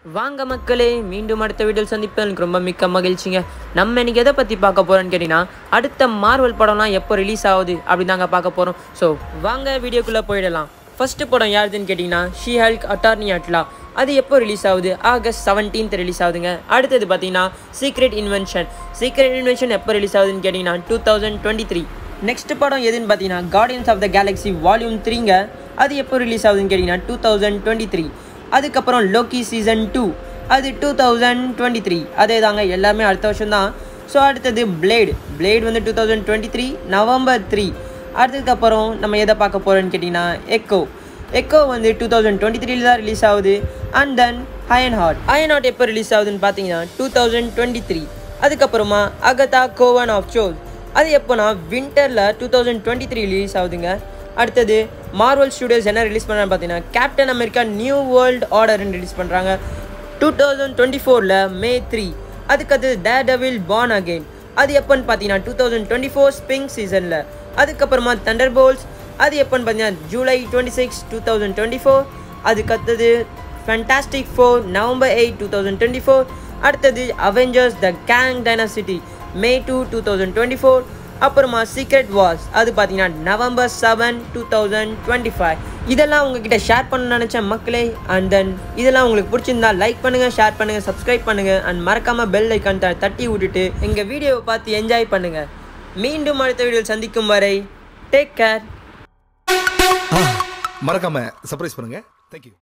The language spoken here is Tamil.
வாங்க மக்களே மீண்டும் அடுத்த வீடியோவில் சந்திப்பேன் எனக்கு ரொம்ப மிக்க மகிழ்ச்சிங்க நம்ம இன்னைக்கு எதை பற்றி பார்க்க போகிறோன்னு கேட்டிங்கன்னா அடுத்த மார்வல் படம்லாம் எப்போ ரிலீஸ் ஆகுது அப்படி தாங்க பார்க்க போகிறோம் ஸோ வாங்க வீடியோக்குள்ளே போயிடலாம் ஃபர்ஸ்ட் படம் யாருதுன்னு கேட்டிங்கன்னா ஷீ ஹல்க் அட்டார்னி அட்லா அது எப்போ ரிலீஸ் ஆகுது ஆகஸ்ட் செவன்டீன்த் ரிலீஸ் ஆகுதுங்க அடுத்தது பார்த்தீங்கன்னா சீக்ரெட் இன்வென்ஷன் சீக்ரெட் இன்வென்ஷன் எப்போ ரிலீஸ் ஆகுதுன்னு கேட்டிங்கன்னா two thousand twenty three next படம் எதுன்னு பார்த்தீங்கன்னா Guardians of the Galaxy volume த்ரீங்க அது எப்போ ரிலீஸ் ஆகுதுன்னு கேட்டிங்கன்னா டூ தௌசண்ட் டுவெண்ட்டி த்ரீ அதுக்கப்புறம் லோக்கி சீசன் டூ அது டூ தௌசண்ட் டுவெண்ட்டி த்ரீ அதே தாங்க எல்லாமே அடுத்த வருஷம் தான் ஸோ அடுத்தது பிளேடு பிளேட் வந்து two thousand twenty three November three அடுத்ததுக்கப்புறம் நம்ம எதை பார்க்க போகிறோன்னு கேட்டிங்கன்னா எக்கோ எக்கோ வந்து டூ தௌசண்ட் டுவெண்ட்டி த்ரீல தான் ரிலீஸ் ஆகுது and then Iron Heart Iron Heart எப்போ ரிலீஸ் ஆகுதுன்னு பார்த்தீங்கன்னா டூ தௌசண்ட் டுவெண்ட்டி த்ரீ அதுக்கப்புறமா அகதா கோவன் ஆஃப் சோஸ் அது எப்போனா வின்டரில் two thousand twenty three release ஆகுதுங்க அடுத்தது மார்வல் ஸ்டுடியோஸ் என்ன ரிலீஸ் பண்ணுறான்னு பார்த்தீங்கன்னா கேப்டன் அமெரிக்கா நியூ வேர்ல்டு ஆர்டர்னு ரிலீஸ் பண்ணுறாங்க டூ தௌசண்ட் டுவெண்ட்டி ஃபோரில் மே த்ரீ அதுக்கடுத்து த டெவில் பார்ன் அகெயின் அது எப்போன்னு பார்த்தீங்கன்னா two thousand twenty four spring சீசனில் அதுக்கப்புறமா தண்டர் போல்ஸ் அது எப்போன்னு பார்த்தீங்கன்னா July twenty six two thousand twenty four அதுக்கடுத்தது Fantastic Four November eight two thousand twenty four அடுத்தது Avengers the Kang Dynasty May two two thousand twenty four அப்புறமா சீக்ரெட் வார்ஸ் அது பார்த்தீங்கன்னா November seven two thousand twenty five இதெல்லாம் உங்ககிட்ட ஷேர் பண்ண நினச்சேன் மக்களே அண்ட் தென் இதெல்லாம் உங்களுக்கு பிடிச்சிருந்தா லைக் பண்ணுங்கள் ஷேர் பண்ணுங்கள் சப்ஸ்கிரைப் பண்ணுங்கள் அண்ட் மறக்காமல் பெல் ஐக்கான் தட்டி விட்டுட்டு எங்கள் வீடியோவை பார்த்து என்ஜாய் பண்ணுங்கள் மீண்டும் அடுத்த வீடியோவில் சந்திக்கும் வரை டேக் கேர் மறக்காம சர்ப்ரைஸ் பண்ணுங்க தேங்க்யூ